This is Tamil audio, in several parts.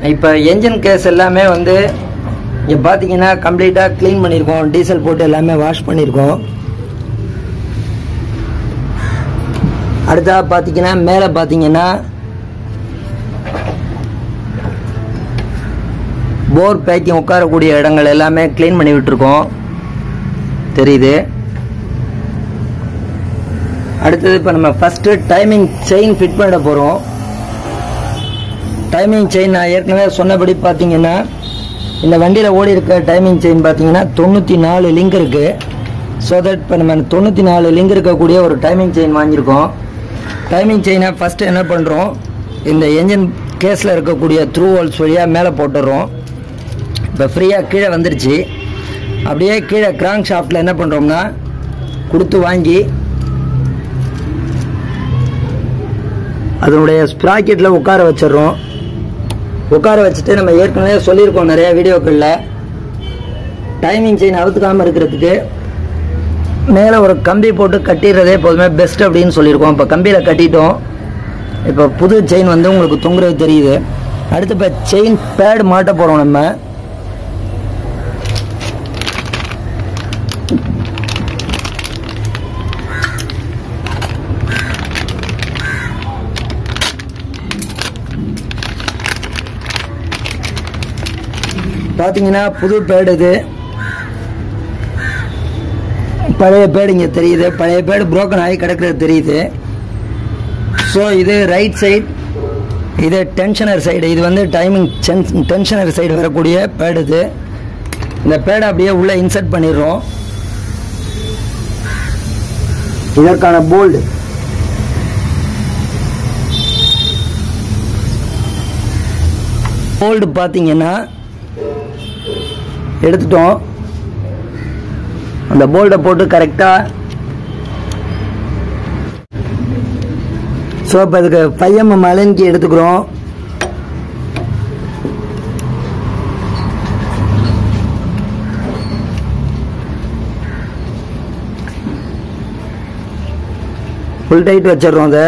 இப்போ என்ஜின் கேஸ் எல்லாமே வந்து இங்கே பார்த்தீங்கன்னா கம்ப்ளீட்டாக க்ளீன் பண்ணியிருக்கோம் டீசல் போட்டு எல்லாமே வாஷ் பண்ணியிருக்கோம் அடுத்தா பார்த்தீங்கன்னா மேலே பார்த்தீங்கன்னா போர் பேக்கிங் உட்காரக்கூடிய இடங்கள் எல்லாமே க்ளீன் பண்ணி விட்டுருக்கோம் தெரியுது அடுத்தது இப்போ நம்ம ஃபஸ்ட்டு டைமிங் செயின் ஃபிட் பண்ண போகிறோம் டைமிங் செயின் நான் ஏற்கனவே சொன்னபடி பார்த்தீங்கன்னா இந்த வண்டியில் ஓடி இருக்க டைமிங் செயின் பார்த்தீங்கன்னா தொண்ணூற்றி நாலு லிங்க் இருக்குது ஸோ தட் இப்போ நம்ம தொண்ணூற்றி நாலு லிங்க் இருக்கக்கூடிய ஒரு டைமிங் செயின் வாங்கியிருக்கோம் டைமிங் செயினை ஃபஸ்ட்டு என்ன பண்ணுறோம் இந்த என்ஜின் கேஸில் இருக்கக்கூடிய த்ரூ ஹோல்ஸ் வழியாக மேலே போட்டுடுறோம் இப்போ ஃப்ரீயாக கீழே வந்துருச்சு அப்படியே கீழே கிராங்க் ஷாஃப்டில் என்ன பண்ணுறோம்னா கொடுத்து வாங்கி அதனுடைய ஸ்ப்ராக்கெட்டில் உட்கார வச்சிடுறோம் உட்கார வச்சுட்டு நம்ம ஏற்கனவே சொல்லியிருக்கோம் நிறைய வீடியோக்களில் டைமிங் செயின் அவுத்துக்காமல் இருக்கிறதுக்கு மேலே ஒரு கம்பி போட்டு கட்டிடுறதே எப்போதுமே பெஸ்ட் அப்படின்னு சொல்லியிருக்கோம் இப்போ கம்பியில் கட்டிட்டோம் இப்போ புது செயின் வந்து உங்களுக்கு தொங்குறது தெரியுது அடுத்து இப்போ செயின் பேட் மாட்ட போகிறோம் நம்ம பார்த்தீங்கன்னா புது பேடு இது பழைய பேடு இங்கே தெரியுது பழைய பேடு புரோக்கன் ஆகி கிடக்கிறது தெரியுது ஸோ இது ரைட் சைடு இது டென்ஷனர் சைடு இது வந்து டைமிங் டென்ஷனர் சைடு வரக்கூடிய பேடு இது இந்த பேடை அப்படியே உள்ளே இன்சர்ட் பண்ணிடுறோம் இதற்கான போல்டு போல்டு பார்த்தீங்கன்னா எடுத்துட்டோம் அந்த போல்டை போட்டு கரெக்டாக ஸோ இப்போ இதுக்கு ஃபைவ் எம்எம் அலன்கி எடுத்துக்கிறோம் ஃபுல் டைட் வச்சிடுறோம் அதை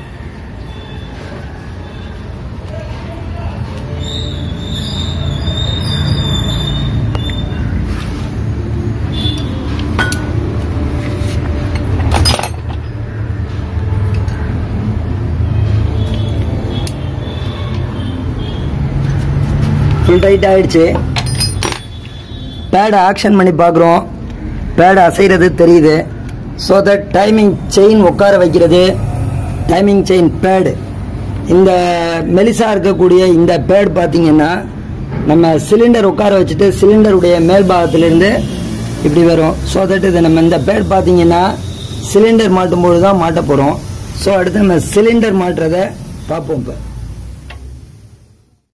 ஃபுல் டைட் ஆயிடுச்சு பேடை ஆக்ஷன் பண்ணி பார்க்குறோம் பேடை அசைகிறது தெரியுது ஸோ தட் டைமிங் செயின் உட்கார வைக்கிறது டைமிங் செயின் பேடு இந்த மெலிசா இருக்கக்கூடிய இந்த பேட் பார்த்தீங்கன்னா நம்ம சிலிண்டர் உட்கார வச்சுட்டு சிலிண்டருடைய மேல் பாகத்திலிருந்து இப்படி வரும் ஸோ தட் இது நம்ம இந்த பேட் பார்த்தீங்கன்னா சிலிண்டர் மாட்டும் பொழுது தான் மாட்ட போகிறோம் ஸோ அடுத்து நம்ம சிலிண்டர் மாட்டுறதை பார்ப்போம் இப்போ